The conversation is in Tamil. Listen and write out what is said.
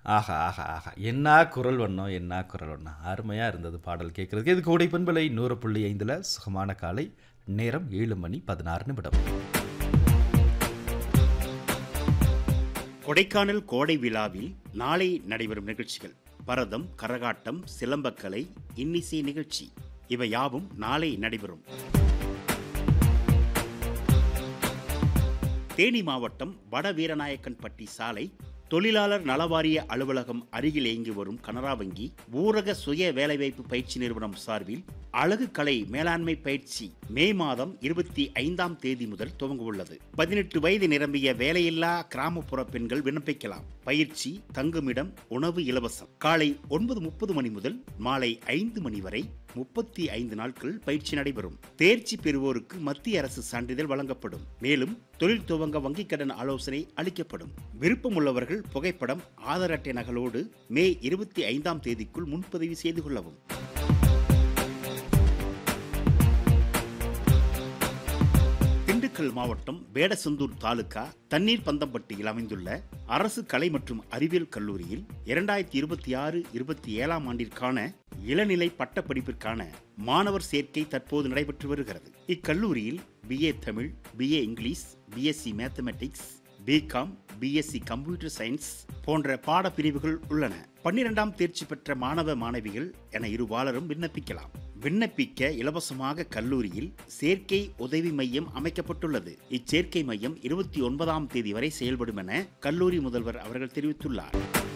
ஆஹா ஆஹா ஆஹா என்ன குரல் வண்ணம் என்ன குரல் வண்ணம் அருமையாக இருந்தது பாடல் கேட்குறதுக்கு இது கோடை பண்பலை நூறு புள்ளி ஐந்தில் சுகமான காலை நேரம் ஏழு மணி பதினாறு நிமிடம் கொடைக்கானல் கோடை விழாவில் நாளை நடைபெறும் நிகழ்ச்சிகள் பரதம் கரகாட்டம் சிலம்பக்கலை இன்னிசை நிகழ்ச்சி இவை யாவும் நாளை நடைபெறும் தேனி மாவட்டம் வட வீரநாயக்கன்பட்டி சாலை தொழிலாளர் நலவாரிய அலுவலகம் அருகில் இயங்கி வரும் கனரா வங்கி ஊரக சுய வேலைவாய்ப்பு பயிற்சி நிறுவனம் சார்பில் அழகு கலை மேலாண்மை பயிற்சி மே மாதம் இருபத்தி ஐந்தாம் தேதி முதல் துவங்க உள்ளது பதினெட்டு வயது நிரம்பிய வேலையில்லா கிராமப்புற பெண்கள் விண்ணப்பிக்கலாம் பயிற்சி தங்குமிடம் உணவு இலவசம் காலை ஒன்பது முப்பது மணி முதல் மாலை ஐந்து மணி வரை முப்பத்தி ஐந்து நாட்கள் பயிற்சி நடைபெறும் தேர்ச்சி பெறுவோருக்கு மத்திய அரசு சான்றிதழ் வழங்கப்படும் மேலும் தொழில் துவங்க வங்கிக் கடன் ஆலோசனை அளிக்கப்படும் விருப்பமுள்ளவர்கள் புகைப்படம் ஆதார் அட்டை நகலோடு மே இருபத்தி ஐந்தாம் தேதிக்குள் முன்பதிவு செய்து கொள்ளவும் திண்டுக்கல் மாவட்டம் வேடசந்தூர் தாலுகா தண்ணீர் பந்தம்பட்டியில் அமைந்துள்ள அரசு கலை மற்றும் அறிவியல் கல்லூரியில் இரண்டாயிரத்தி இருபத்தி ஆறு இருபத்தி ஏழாம் ஆண்டிற்கான இளநிலை பட்டப்படிப்பிற்கான மாணவர் சேர்க்கை தற்போது நடைபெற்று வருகிறது இக்கல்லூரியில் BA Tamil BA English BSc mathematics BCom BSc computer science போன்ற பாடப்பிரிவுகள் உள்ளன பன்னிரெண்டாம் தேர்ச்சி பெற்ற மாணவ மாணவிகள் என இருபாலரும் விண்ணப்பிக்கலாம் விண்ணப்பிக்க இலவசமாக கல்லூரியில் சேர்க்கை உதவி மையம் அமைக்கப்பட்டுள்ளது இச்சேர்க்கை மையம் இருபத்தி ஒன்பதாம் தேதி வரை செயல்படும் என கல்லூரி முதல்வர் அவர்கள் தெரிவித்துள்ளார்